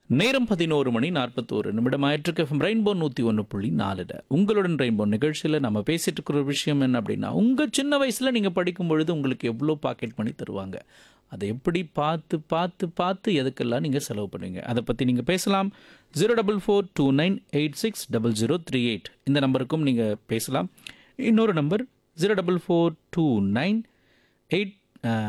நேரம் பதினோரு மணி நாற்பத்தோரு நிமிடம் ஆயிற்றுக்கு எஃப்எம் ரெயின்போ நூற்றி ஒன்று புள்ளி நாலுல உங்களுடன் ரெயின்போ நிகழ்ச்சியில் நம்ம பேசிட்டு இருக்கிற ஒரு விஷயம் என்ன அப்படின்னா உங்கள் சின்ன வயசில் நீங்கள் படிக்கும் பொழுது உங்களுக்கு எவ்வளோ பாக்கெட் மணி தருவாங்க அதை எப்படி பார்த்து பார்த்து பார்த்து எதுக்கெல்லாம் நீங்கள் செலவு பண்ணுவீங்க அதை பற்றி நீங்கள் பேசலாம் zero double four two nine eight six double zero three eight இந்த நம்பருக்கும் நீங்கள் பேசலாம் இன்னொரு number zero double four two nine eight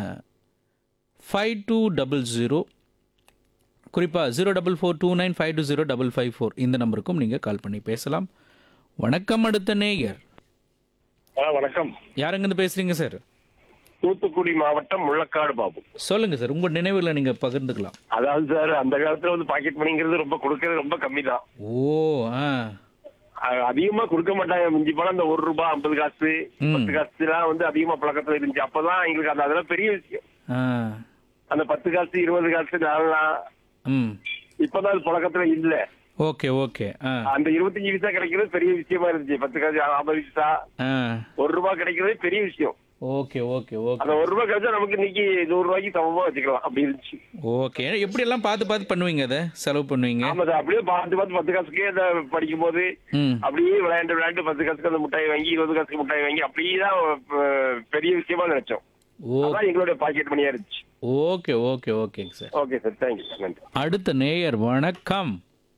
five two double zero குறிப்பாக zero double four two nine five two zero double five four இந்த நம்பருக்கும் நீங்கள் கால் பண்ணி பேசலாம் வணக்கம் அடுத்த நேயர் ஆ வணக்கம் யாருங்கேருந்து பேசுகிறீங்க சார் தூத்துக்குடி மாவட்டம் முள்ளக்காடு பாபு சொல்லுங்கள் சார் உங்கள் நினைவில் நீங்கள் பகிர்ந்துக்கலாம் அதாவது சார் அந்த காலத்துல வந்து பாக்கெட் மணிங்கிறது ரொம்ப கொடுக்கறது ரொம்ப கம்மி தான் ஓ ஆ அதிகமா கொடுக்க மாட்டாங்க மிஞ்சி போல அந்த ஒரு ரூபாய் ஐம்பது காசு ம். பத்து காசு எல்லாம் வந்து அதிகமா பழக்கத்துல இருந்துச்சு அப்பதான் எங்களுக்கு அந்த அதெல்லாம் பெரிய விஷயம் ஆ அந்த பத்து காசு இருபது காசு நாலாம் ம் இப்பதான் அது பழக்கத்துல இல்ல ஓகே ஓகே ஆ அந்த இருபத்தஞ்சு பைசா கிடைக்கிறது பெரிய விஷயமா இருந்துச்சு பத்து காசு ஐம்பது பைசா ஆ ஒரு ரூபாய் கிடைக்கிறது பெரிய விஷயம் ஓகே ஓகே ஓகே அந்த ஒரு ரூபாய் கிடைச்சா நமக்கு இன்னைக்கு நூறு ரூபாய்க்கு சமமா வச்சுக்கலாம் அப்படி இருந்துச்சு ஓகே எப்படியெல்லாம் பார்த்து பார்த்து பண்ணுவீங்க அதை செலவு பண்ணுவீங்க ஆமா சார் அப்படியே பார்த்து பார்த்து பத்து காசுக்கே அந்த படிக்கும் போது ம் அப்படியே விளையாண்டு விளையாண்டு பத்து காசுக்கு அந்த முட்டாய் வாங்கி இருபது காசுக்கு முட்டாய் வாங்கி அப்படியே தான் அஹ், பெரிய விஷயமா நினைச்சோம் ஓ அதான் எங்களுடைய பாக்கெட் மணியா இருந்துச்சு ஓகே ஓகே ஓகேங்க சார் ஓகே சார் தேங்க்யூ நன்றி அடுத்த நேயர் வணக்கம்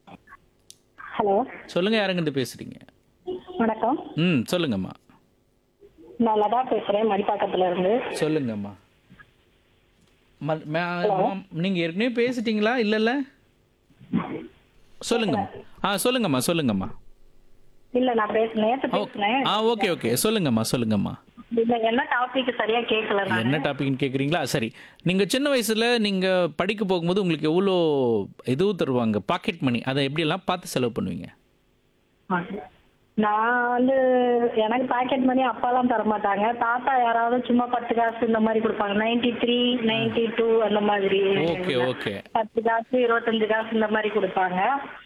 ஹலோ சொல்லுங்கள் யாருங்கிட்ட பேசுகிறீங்க வணக்கம் ம் சொல்லுங்கம்மா நான் லதா பேசுறேன் மடிப்பாக்கத்துல இருந்து சொல்லுங்கம்மா மல்- மே- ஆம், நீங்க ஏற்கனவே பேசிட்டீங்களா இல்லல்ல சொல்லுங்கம்மா ஆ சொல்லுங்கம்மா சொல்லுங்கம்மா இல்ல நான் பேச நேத்து பேசினேன் ஆ ஓகே ஓகே சொல்லுங்கம்மா சொல்லுங்கம்மா இல்ல என்ன டாபிக் சரியா கேட்கல நான் என்ன டாபிக்னு கேட்குறீங்களா சரி நீங்க சின்ன வயசுல நீங்க படிக்க போகும்போது உங்களுக்கு எவ்வளோ இதுவும் தருவாங்க பாக்கெட் மணி அதை எப்படியெல்லாம் பார்த்து செலவு பண்ணுவீங்க நான் வந்து எனக்கு பாக்கெட் மணி அப்பாலாம் தர மாட்டாங்க தாத்தா யாராவது சும்மா பத்து காசு இந்த மாதிரி கொடுப்பாங்க நைன்டி த்ரீ நைன்டி டூ அந்த மாதிரி ஓகே ஓகே பத்து காசு இருபத்தஞ்சு காசு இந்த மாதிரி கொடுப்பாங்க